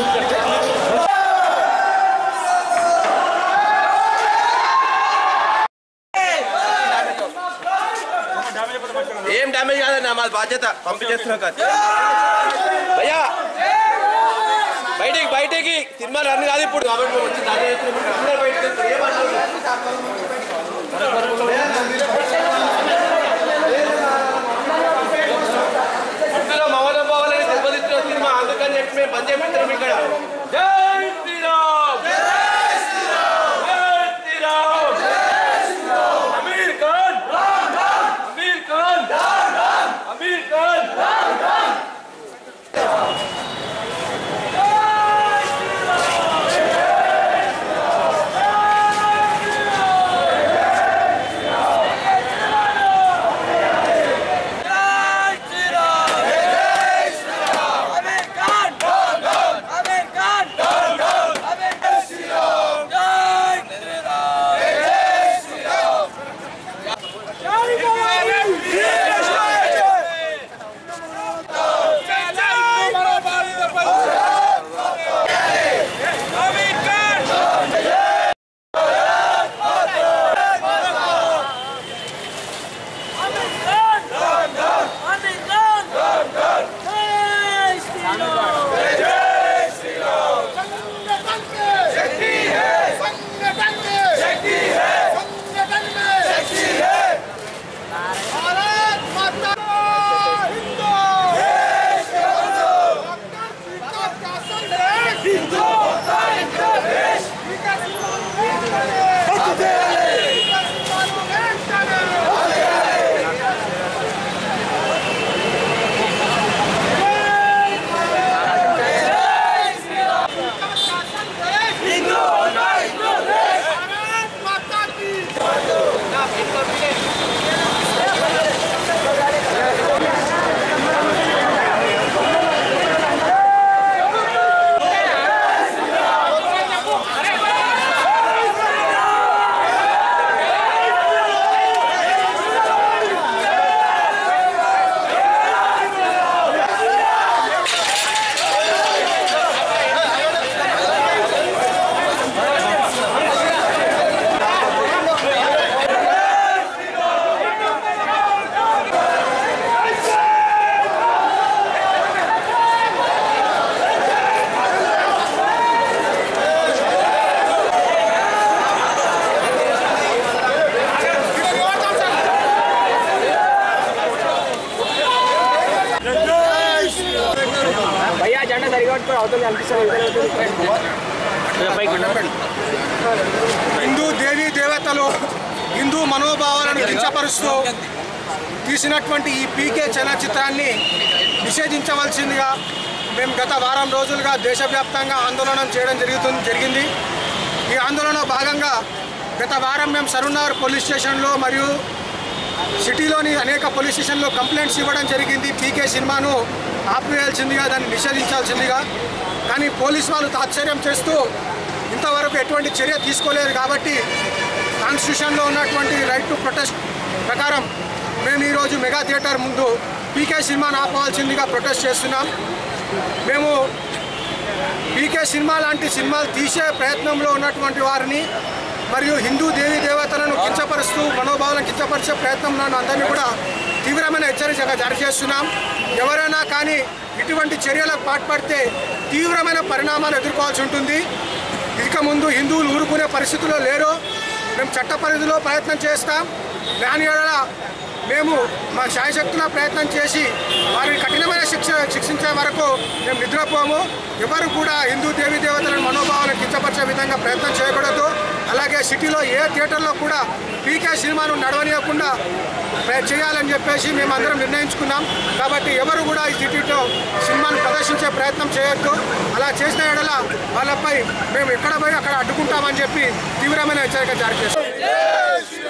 ఏం డ్యామేజ్ కాదన్న మా బాధ్యత పంపించేస్తున్నాం కదా భయ్యా బయటికి బయటికి సినిమా రన్ కాదు ఇప్పుడు కాబట్టి మేము వచ్చి దాని చేస్తున్నాం. అందరూ బయటికి వెళ్తారు. ఏమన్నారు? అందులో మమత పోవాలని దెబ్బతిట్టిన సినిమా అందుకని చెప్పి మేము బంద్ చేపిస్తున్నాం ఇక్కడ జై శ్రీరామ్ జై శ్రీరామ్ అమీర్ ఖాన్ అమీర్ ఖాన్ అమీర్ ఖాన్ భయ్యా జెండా సరిగా పట్టుకో అవతల హిందూ దేవీ దేవతలు హిందూ మనోభావాలను కించపరుస్తూ తీసినటువంటి ఈ పీకే చలనచిత్రాన్ని నిషేధించవలసిందిగా మేము గత వారం రోజులుగా దేశవ్యాప్తంగా ఆందోళన చేయడం జరుగుతుంది జరిగింది ఈ ఆందోళన భాగంగా గత వారం మేము సరునార్ పోలీస్ స్టేషన్లో మరియు సిటీలోని అనేక పోలీస్ స్టేషన్లో కంప్లైంట్స్ ఇవ్వడం జరిగింది పీకే సినిమాను ఆపివేయాల్సిందిగా దాన్ని నిషేధించాల్సిందిగా కానీ పోలీస్ వాళ్ళు తాత్సర్యం చేస్తూ ఇంతవరకు ఎటువంటి చర్య తీసుకోలేదు కాబట్టి కాన్స్టిట్యూషన్లో ఉన్నటువంటి రైట్ టు ప్రొటెస్ట్ ప్రకారం మేము ఈరోజు మెగా థియేటర్ ముందు పీకే సినిమాను ఆపవలసిందిగా ప్రొటెస్ట్ చేస్తున్నాం మేము పీకే సినిమా లాంటి సినిమాలు తీసే ప్రయత్నంలో ఉన్నటువంటి వారిని మరియు హిందూ దేవీ దేవతలను కించపరుస్తూ మనోభావాలను కించపరిచే ప్రయత్నంలో అందరినీ కూడా తీవ్రమైన హెచ్చరికగా జారీ చేస్తున్నాం ఎవరైనా కానీ ఇటువంటి చర్యలకు పాల్పడితే తీవ్రమైన పరిణామాలు ఎదుర్కోవాల్సి ఉంటుంది ఇక ముందు హిందువులు ఊరుకునే పరిస్థితిలో లేరు మేము చట్ట పరిధిలో ప్రయత్నం చేస్తాం దాని వల్ల మేము మా శాయశక్తుల ప్రయత్నం చేసి వారిని కఠినమైన శిక్ష శిక్షించే వరకు మేము నిద్రపోము ఎవరు కూడా హిందూ దేవీ దేవతలను మనోభావాలను కించపరిచే విధంగా ప్రయత్నం చేయకూడదు అలాగే సిటీలో ఏ థియేటర్లో కూడా పీకే సినిమాను నడవనీయకుండా ప్ర- చేయాలని చెప్పేసి మేము అందరం నిర్ణయించుకున్నాం కాబట్టి ఎవరు కూడా ఈ సిటీలో సినిమాను ప్రదర్శించే ప్రయత్నం చేయొద్దు అలా చేసిన ఎడల వాళ్ళపై మేము ఎక్కడ పోయి అక్కడ అడ్డుకుంటామని చెప్పి తీవ్రమైన హెచ్చరిక జారీ చేస్తాం